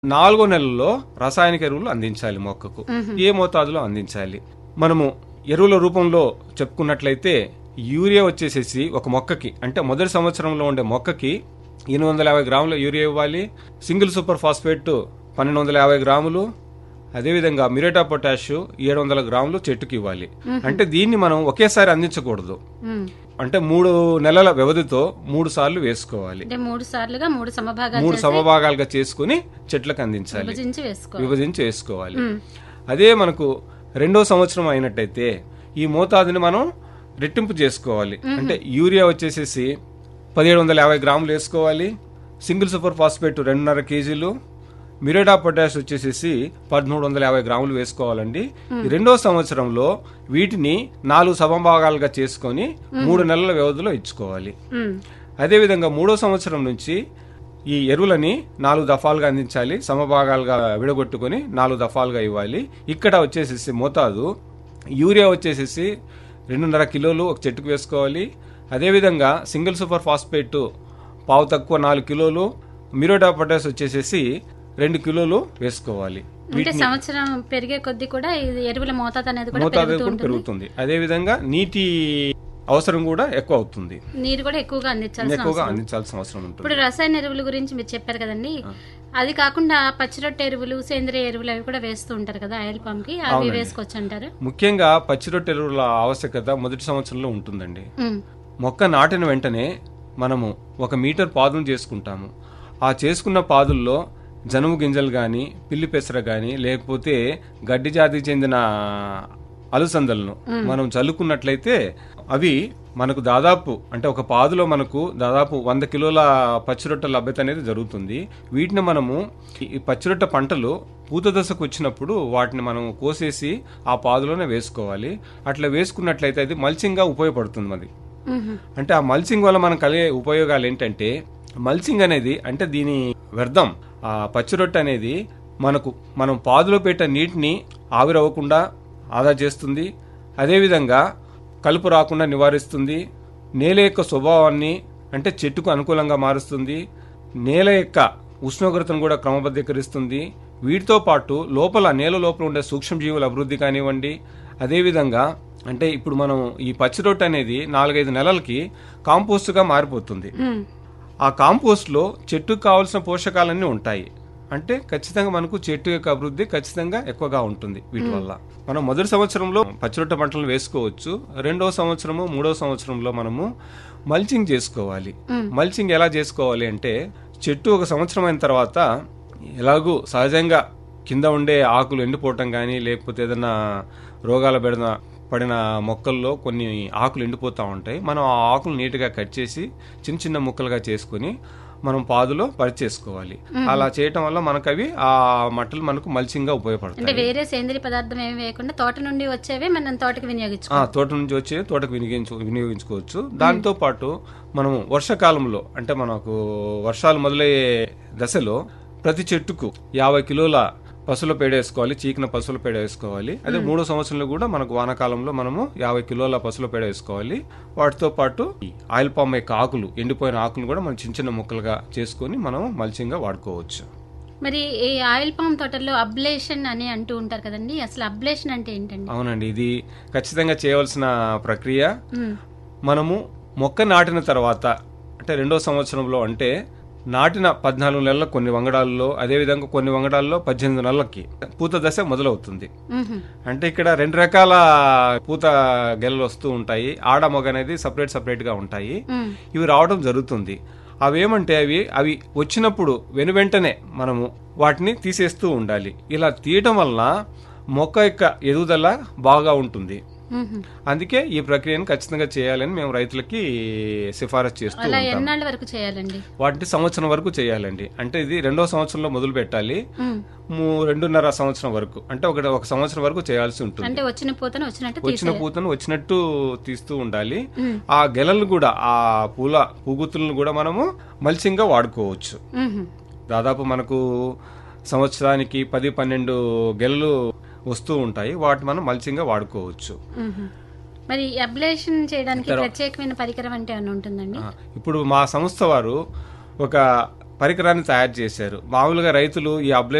నాలుగో నెలలో రసాయనిక ఎరువులు అందించాలి మొక్కకు ఏ మోతాదులో అందించాలి మనము ఎరువుల రూపంలో చెప్పుకున్నట్లయితే యూరియా వచ్చేసేసి ఒక మొక్కకి అంటే మొదటి సంవత్సరంలో ఉండే మొక్కకి ఎనిమిది వందల యాభై గ్రాముల యూరియా ఇవ్వాలి సింగిల్ సూపర్ ఫాస్ఫేట్ పన్నెండు వందల యాభై గ్రాములు అదేవిధంగా మిరేటా పొటాష్ ఏడు వందల గ్రాములు చెట్టుకి ఇవ్వాలి అంటే దీన్ని మనం ఒకేసారి అందించకూడదు ఉమ్. అంటే మూడు నెలల వ్యవధితో మూడు సార్లు వేసుకోవాలి అంటే మూడు సార్లుగా మూడు సమభాగాలు మూడు సమభాగాలుగా చేసుకుని చెట్లకు అందించాలి విభజించి వేసుకో విభజించి వేసుకోవాలి అదే మనకు రెండో సంవత్సరం అయినట్టయితే ఈ మోతాదుని మనం రెట్టింపు చేసుకోవాలి అంటే యూరియా వచ్చేసేసి పదిహేడు వందల యాభై గ్రాములు వేసుకోవాలి సింగిల్ సూపర్ ఫాస్ఫేట్ రెండున్నర కేజీలు మిరేడా పొటాష్ వచ్చేసేసి పదమూడు వందల యాభై గ్రాములు వేసుకోవాలండి ఈ రెండో సంవత్సరంలో వీటిని నాలుగు సమభాగాలుగా చేసుకొని మూడు నెలల వ్యవధిలో ఇచ్చుకోవాలి ఉమ్. అదేవిధంగా మూడో సంవత్సరం నుంచి ఈ ఎరువులని నాలుగు దఫాలుగా అందించాలి సమభాగాలుగా విడగొట్టుకొని నాలుగు దఫాలుగా ఇవ్వాలి ఇక్కడ వచ్చేసేసి మోతాదు యూరియా వచ్చేసేసి రెండున్నర కిలోలు ఒక చెట్టుకు వేసుకోవాలి అదేవిధంగా సింగిల్ సూపర్ ఫాస్ఫేట్ పావు తక్కువ నాలుగు కిలోలు మిరోడా పొటాస్ వచ్చేసేసి రెండు కిలోలు వేసుకోవాలి అంటే సంవత్సరం పెరిగే కొద్దీ కూడా ఇది ఎరువుల మోతాదు అనేది కూడా మోతాదు పెరుగుతూ కూడా ఉంటుంది పెరుగుతుంది అదేవిధంగా నీటి అవసరం కూడా ఎక్కువ అవుతుంది నీరు కూడా ఎక్కువగా అందించాల్సిన ఎక్కువగా అవసరం. అందించాల్సిన అవసరం ఉంటుంది ఇప్పుడు రసాయన ఎరువుల గురించి మీరు చెప్పారు కదండి అది కాకుండా పచ్చిరొట్టె ఎరువులు సేంద్రియ ఎరువులు అవి కూడా వేస్తూ ఉంటారు కదా ఆయిల్ పంప్ కి అవి వేసుకోవచ్చు అంటారు ముఖ్యంగా పచ్చిరొట్టె ఎరువుల ఆవశ్యకత మొదటి సంవత్సరంలో ఉంటుందండి ఉమ్. మొక్క నాటిన వెంటనే మనము ఒక మీటర్ పాదును చేసుకుంటాము ఆ చేసుకున్న పాదుల్లో జనుము గింజలు కానీ పిల్లి పెసర కానీ లేకపోతే గడ్డి జాతికి చెందిన అలసందలను మనం చల్లుకున్నట్లయితే అవి మనకు దాదాపు అంటే ఒక పాదులో మనకు దాదాపు వంద కిలోల పచ్చిరొట్ట లభ్యత అనేది జరుగుతుంది వీటిని మనము ఈ పచ్చిరొట్ట పంటలు పూత దశకు వచ్చినప్పుడు వాటిని మనం కోసేసి ఆ పాదులోనే వేసుకోవాలి అట్లా వేసుకున్నట్లయితే అది మల్చింగ్గా ఉపయోగపడుతుంది మరి ఉహు. అంటే ఆ మల్చింగ్ వల్ల మనకు కలిగే ఉపయోగాలు ఏంటంటే మల్చింగ్ అనేది అంటే దీని వ్యర్థం ఆ పచ్చిరొట్టె అనేది మనకు మనం పాదులో పెట్టే నీటిని ఆవిరవ్వకుండా ఆదా చేస్తుంది అదేవిధంగా కలుపు రాకుండా నివారిస్తుంది నేల యొక్క స్వభావాన్ని అంటే చెట్టుకు అనుకూలంగా మారుస్తుంది నేల యొక్క ఉష్ణోగ్రతను కూడా క్రమబద్ధీకరిస్తుంది వీటితో పాటు లోపల నేల లోపల ఉండే సూక్ష్మజీవుల అభివృద్ధి కానివ్వండి అదేవిధంగా అంటే ఇప్పుడు మనం ఈ పచ్చి రొట్టె అనేది నాలుగైదు నెలలకి కాంపోస్ట్గా మారిపోతుంది ఉమ్. ఆ కాంపోస్ట్లో చెట్టుకు కావాల్సిన పోషకాలన్నీ ఉంటాయి అంటే ఖచ్చితంగా మనకు చెట్టు యొక్క అభివృద్ధి ఖచ్చితంగా ఎక్కువగా ఉంటుంది వీటి వల్ల మనం మొదటి సంవత్సరంలో పచ్చిరొట్ట పంటలు వేసుకోవచ్చు రెండవ సంవత్సరము మూడో సంవత్సరంలో మనము మల్చింగ్ చేసుకోవాలి మల్చింగ్ ఎలా చేసుకోవాలి అంటే చెట్టు ఒక సంవత్సరం అయిన తర్వాత ఎలాగూ సహజంగా కింద ఉండే ఆకులు ఎండిపోవటం కానీ లేకపోతే ఏదైనా రోగాల బెడన పడిన మొక్కల్లో కొన్ని ఆకులు ఎండిపోతూ ఉంటాయి మనం ఆ ఆకులు నీట్గా కట్ చేసి చిన్న చిన్న ముక్కలుగా చేసుకొని మనం పాదులో పరిచేసుకోవాలి అలా చేయటం వల్ల మనకు అవి ఆ మట్టలు మనకు మల్చింగ్గా ఉపయోగపడతాయి అంటే వేరే సేంద్రియ పదార్థం ఏమి వేయకుండా తోట నుండి వచ్చేవే మనం తోటకి వినియోగించుకో ఆ, తోట నుంచి వచ్చే తోటకు వినియోగించు వినియోగించుకోవచ్చు దాంతో పాటు మనము వర్షాకాలంలో అంటే మనకు వర్షాలు మొదలయ్యే దశలో ప్రతి చెట్టుకు యాభై కిలోల పశువుల పేడ వేసుకోవాలి చీకిన పశువుల పేడ వేసుకోవాలి అదే మూడో సంవత్సరంలో కూడా మనకు వానాకాలంలో మనము యాభై కిలోల పశువుల పేడ వేసుకోవాలి వాటితో పాటు ఈ ఆయిల్ పామ్ యొక్క ఆకులు ఎండిపోయిన ఆకులు కూడా మనం చిన్న చిన్న ముక్కలుగా చేసుకొని మనం మల్చింగ్గా వాడుకోవచ్చు మరి ఈ ఆయిల్ పామ్ తోటల్లో అబ్లేషన్ అని అంటూ ఉంటారు కదండి అసలు అబ్లేషన్ అంటే ఏంటండి అవునండి ఇది ఖచ్చితంగా చేయవలసిన ప్రక్రియ ఉమ్. మనము మొక్క నాటిన తర్వాత అంటే రెండో సంవత్సరంలో అంటే నాటిన పద్నాలుగు నెలల కొన్ని వంగడాల్లో అదేవిధంగా కొన్ని వంగడాల్లో పద్దెనిమిది నెలలకి పూత దశ మొదలవుతుంది ఉహు. అంటే ఇక్కడ రెండు రకాల పూత గెలలు వస్తూ ఉంటాయి ఆడ మొగ అనేది సపరేట్ సపరేట్ గా ఉంటాయి ఉమ్. ఇవి రావడం జరుగుతుంది అవేమంటే అవి అవి వచ్చినప్పుడు వెను వెంటనే మనము వాటిని తీసేస్తూ ఉండాలి ఇలా తీయటం వలన మొక్క యొక్క ఎదుగుదల బాగా ఉంటుంది ఉహు. అందుకే ఈ ప్రక్రియను ఖచ్చితంగా చేయాలని మేము రైతులకి సిఫారసు చేస్తూ అలా ఉంటాం ఎన్నాళ్ళ వరకు చేయాలండి వాటిని సంవత్సరం వరకు చేయాలండి అంటే ఇది రెండో సంవత్సరంలో మొదలు పెట్టాలి ఉమ్. మూ- రెండున్నర సంవత్సరం వరకు అంటే ఒక ఒక సంవత్సరం వరకు చేయాల్సి ఉంటుంది అంటే వచ్చిన పూతను వచ్చినట్టు వచ్చిన తీసే పూతను వచ్చినట్టు తీస్తూ ఉండాలి ఉమ్. ఆ గెలలను కూడా ఆ పూల పూగుత్తులను కూడా మనము మల్చింగ్గా వాడుకోవచ్చు ఉహు. దాదాపు మనకు సంవత్సరానికి పది పన్నెండు గెలలు వస్తూ ఉంటాయి వాటిని మనం మల్చింగ్గా వాడుకోవచ్చు ఉహు. మరి అబ్లేషన్ చేయడానికి ప్రత్యేకమైన పరికరం అంటే ఏమైనా ఉంటుందండి ఆ, ఇప్పుడు మా సంస్థ వారు ఒక పరికరాన్ని తయారు చేశారు మామూలుగా రైతులు ఈ అబ్లే